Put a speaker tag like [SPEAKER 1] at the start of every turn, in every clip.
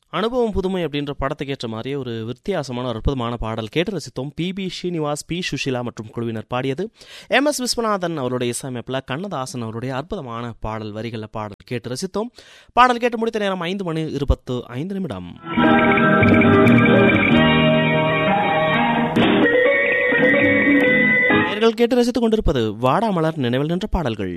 [SPEAKER 1] அனுபவம் புதுமை அப்படின்ற படத்துக்கு ஏற்ற மாதிரியே ஒரு வித்தியாசமான ஒரு அற்புதமான பாடல் கேட்டு ரசித்தோம் P B Srinivas P Susheela மற்றும் குழுவினர் பாடியது எம் எஸ் விஸ்வநாதன் அவருடைய இசையமைப்பில் கண்ணதாசன் அவருடைய அற்புதமான பாடல் வரிகளில் பாடல் கேட்டு ரசித்தோம் பாடல் கேட்டு முடித்த நேரம் ஐந்து மணி இருபத்து ஐந்து நிமிடம் நேர்கள் கேட்டு ரசித்துக் கொண்டிருப்பது வாடாமலர் நினைவில் நின்ற பாடல்கள்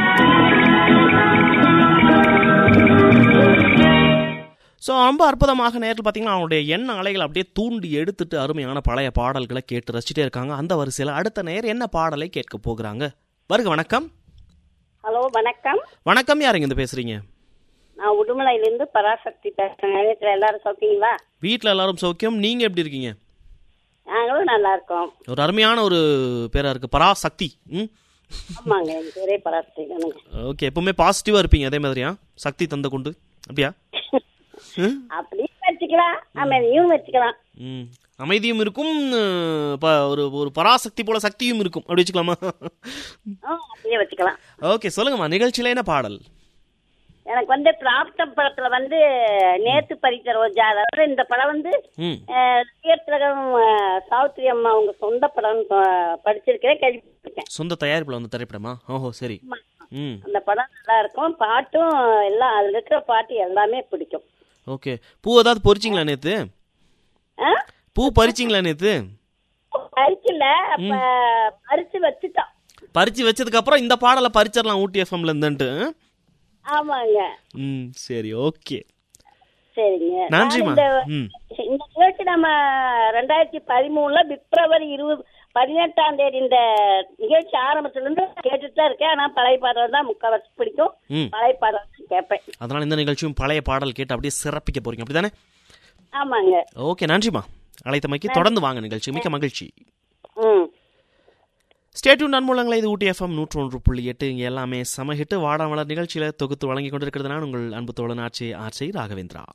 [SPEAKER 1] ஸோ ரொம்ப அற்புதமாக நேரில் பார்த்தீங்கன்னா அவனுடைய எண்ண அலைகள் அப்படியே தூண்டி எடுத்துட்டு அருமையான பழைய பாடல்களை கேட்டு ரசிச்சிட்டே இருக்காங்க அந்த வரிசையில் அடுத்த நேர் என்ன பாடலை கேட்க போகிறாங்க வருக வணக்கம்
[SPEAKER 2] ஹலோ வணக்கம்
[SPEAKER 1] வணக்கம் யாருங்க இந்த பேசுறீங்க
[SPEAKER 2] நான் உடுமலையிலேருந்து பராசக்தி பேசுறேன் வீட்டில் எல்லாரும் சௌக்கியங்களா
[SPEAKER 1] வீட்டில் எல்லாரும் சௌக்கியம் நீங்க எப்படி இருக்கீங்க
[SPEAKER 2] நாங்களும் நல்லா இருக்கோம்
[SPEAKER 1] ஒரு அருமையான ஒரு பேரா இருக்கு பராசக்தி ம்
[SPEAKER 2] ஆமாங்க என் பேரே பராசக்தி தானுங்க
[SPEAKER 1] ஓகே எப்பவுமே பாசிட்டிவா இருப்பீங்க அதே மாதிரியா சக்தி தந்த கொண்டு அப்படியா ம்?
[SPEAKER 2] அப்படியும் வச்சுக்கலாம் அமைதியும் வச்சுக்கலாம்
[SPEAKER 1] ம் அமைதியும் இருக்கும் அஹ், ப- ஒரு ஒரு பராசக்தி போல சக்தியும் இருக்கும் அப்படி வச்சுக்கலாமா
[SPEAKER 2] ஆ அப்படியே வச்சுக்கலாம்
[SPEAKER 1] ஓகே சொல்லுங்கம்மா நிகழ்ச்சியில என்ன பாடல்
[SPEAKER 2] எனக்கு வந்து பிராப்தம் படத்துல வந்து நேத்து பறித்த ரோஜா அதாவது இந்த படம் வந்து
[SPEAKER 1] ம்
[SPEAKER 2] அஹ், திலகம் அஹ், சாவித்திரி அம்மா அவங்க சொந்த படம் ப- படிச்சிருக்கிறேன் கேள்விப்பட்டிருக்கேன்
[SPEAKER 1] சொந்த தயாரிப்புல வந்த திரைப்படமா ஓஹோ சரி ம்
[SPEAKER 2] அந்த படம் நல்லா இருக்கும் பாட்டும் எல்லாம் அதுல இருக்கிற பாட்டு எல்லாமே பிடிக்கும்
[SPEAKER 1] ஓகே பூ ஏதாவது பொறிச்சிங்களா நேத்து
[SPEAKER 2] ஆ?
[SPEAKER 1] பூ பறிச்சிங்களா நேத்து
[SPEAKER 2] பறிக்கல அப்ப பறிச்சு வச்சுட்டோம்
[SPEAKER 1] பறிச்சு வச்சதுக்கு அப்புறம் இந்த பாடலை பறிச்சிடலாம் ஊட்டி எஃப்எம்ல இருந்துட்டு
[SPEAKER 2] ஆமாங்க
[SPEAKER 1] ம் சரி ஓகே
[SPEAKER 2] சரிங்க
[SPEAKER 1] நன்றிம்மா.
[SPEAKER 2] நான் இந்த
[SPEAKER 1] ம்.
[SPEAKER 2] இந்த நிகழ்ச்சி நம்ம ரெண்டாயிரத்தி பதிமூணுல பிப்ரவரி இருபது பதினெட்டாம் தேதி இந்த நிகழ்ச்சி ஆரம்பத்துல இருந்து கேட்டுட்டு தான் இருக்கேன் ஆனா பழைய பாடல் தான் முக்கால்வாசி பிடிக்கும்
[SPEAKER 1] ம்.
[SPEAKER 2] பழைய பாடல் தான் கேட்பேன்
[SPEAKER 1] அதனால இந்த நிகழ்ச்சியும் பழைய பாடல் கேட்டு அப்படியே சிறப்பிக்க போறீங்க அப்படிதானே
[SPEAKER 2] ஆமாங்க
[SPEAKER 1] ஓகே நன்றிம்மா அழைத்தமைக்கு தொடர்ந்து வாங்க நிகழ்ச்சி மிக்க மகிழ்ச்சி
[SPEAKER 2] ம்
[SPEAKER 1] ஸ்டேட்யூன் நன்மூலங்களை இது ஊட்டி எஃப்எம் நூற்று ஒன்று புள்ளி எட்டு இங்கே எல்லாமே சமஹிட்டு வாடாமலர் நிகழ்ச்சியில தொகுத்து வழங்கி கொண்டிருக்கிறது நான் உங்கள் அன்பு தோழன் ஆட்சி ஆட்சி ராகவேந்திரா